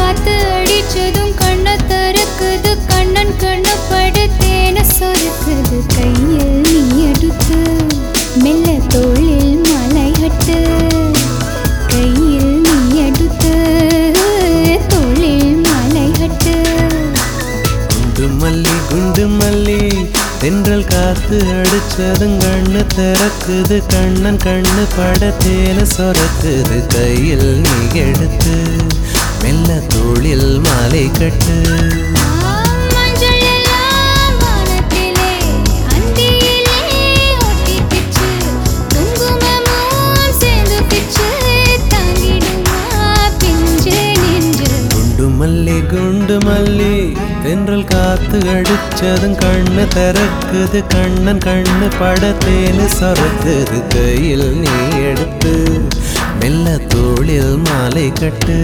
காத்து அடிச்சதும் கண்ண திறக்குது கண்ணன் கண்ண படுத்தேன சொருக்குது கையில் நீ எடுத்து மெல்ல தோளில் மலை கட்டு கையில் நீ எடுத்து தோளில் மலை கட்டு குண்டு மல்லி குண்டு மல்லி தென்றல் காத்து அடிச்சதும் கண்ணு திறக்குது கண்ணன் கண்ணு படத்தேனு சொரக்குது கையில் நீ எடுத்து மெல்ல தோளில் மாலை கட்டு மஞ்சள் எல்லாம் வானத்திலே அந்தியிலே ஒட்டிக்கிச்சு குங்குமமும் சேர்ந்து பிச்சு தாங்கிடுமா பிஞ்சு நெஞ்சு குண்டு மல்லி குண்டு மல்லி தென்றல் காத்து அடிச்சதும் கண்ணு திறக்குது கண்ணன் கண்ணு படத்தேனு சொரக்குது கையில் நீ எடுத்து மெல்ல தோளில் மாலை கட்டு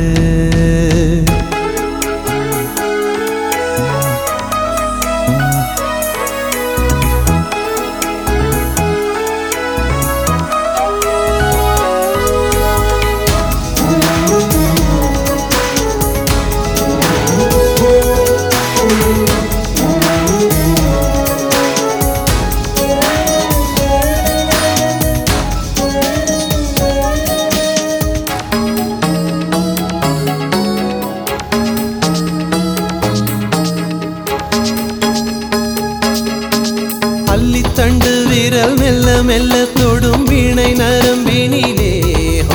அள்ளித்தண்டு விரல் மெல்ல மெல்ல தொடும் வீணை நரம்பினிலே ஹோ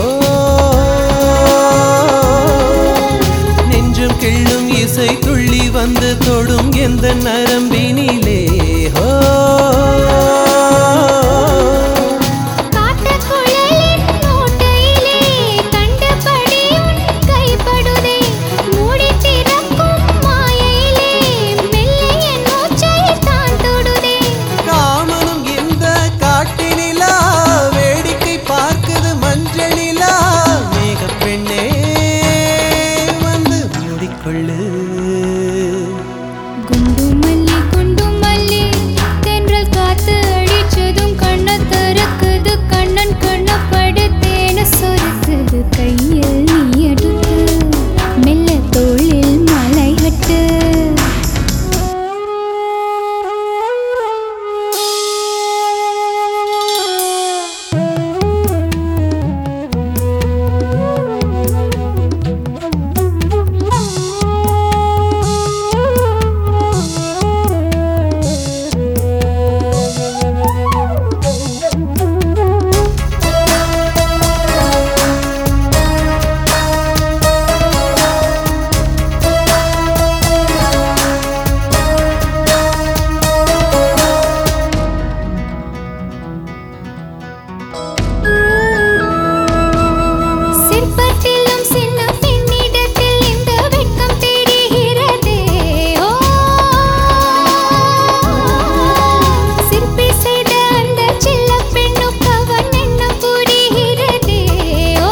நெஞ்சும் கிள்ளும் இசை துள்ளி வந்து தொடும் எந்த நரம்பினிலே ஹோ காட்டுக்குழலின் ஓட்டையிலே கண்டபடி உன் கைப்படுதே மூடி திறக்கும் மாயையிலே மெல்ல என் மூச்சை தான் தொடுதே காமனும் இந்த காட்டினிலா வேடிக்கை பார்க்குது மஞ்சளிலா மேக பெண்ணே வந்து மூடிக்கொள்ளு குண்டு மல்லி குண்டு மல்லி தென்றல் காத்து அடிச்சதும் கண்ண திறக்குது கண்ணன் கண்ண படுத்தேன சொருக்குது கையில் நீ எடுத்து மெல்ல தோளில் மலை கட்டு சிற்பத்திலும் சின்ன பெண்ணிடத்தில் இந்த வெட்கம் தெரிகிறதே ஓ சிற்பி செய்த அந்த சின்ன பெண்ணுக்கு அவன் எண்ணம் புரிகிறதே ஓ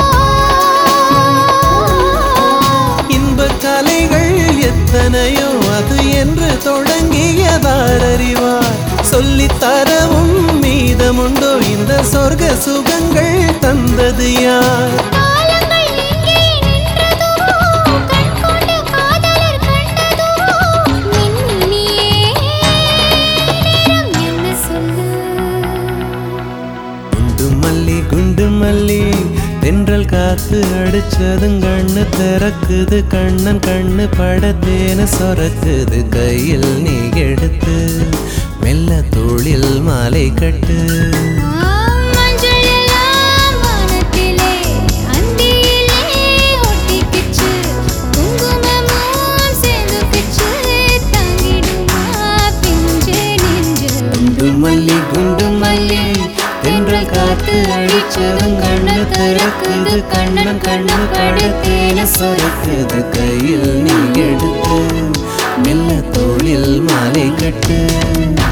இன்ப கலைகள் எத்தனையோ அது என்று தொடங்கியதார் அறிவார் சொல்லித் தரவும் மீதமுண்டோ இந்த சொர்க்க சுகங்கள் தந்தது யார் காலங்கள் எங்கே நின்றதோ கண் கொண்டு காதலர் கண்டதோ மின்மினியே நேரம் என்ன சொல்லு குண்டு மல்லி குண்டு மல்லி தென்றல் காத்து அடிச்சதும் கண்ணு திறக்குது கண்ணன் கண்ணு படத்தேனு சொரக்குது கையில் நீ எடுத்து மெல்ல தோளில் மாலை கட்டு மஞ்சள் எல்லாம் வானத்திலே அந்தியிலே ஒட்டிக்கிச்சு குங்குமமும் சேர்ந்து பிச்சு தாங்கிடுமா பிஞ்சு நெஞ்சு குண்டு மல்லி குண்டு மல்லி தென்றல் காத்து அடிச்சதும் கண்ணு திறக்குது கண்ணன் கண்ணு படத்தேன சொரக்குது கையில் நீ எடுத்து மெல்ல தோளில் மாலை கட்டு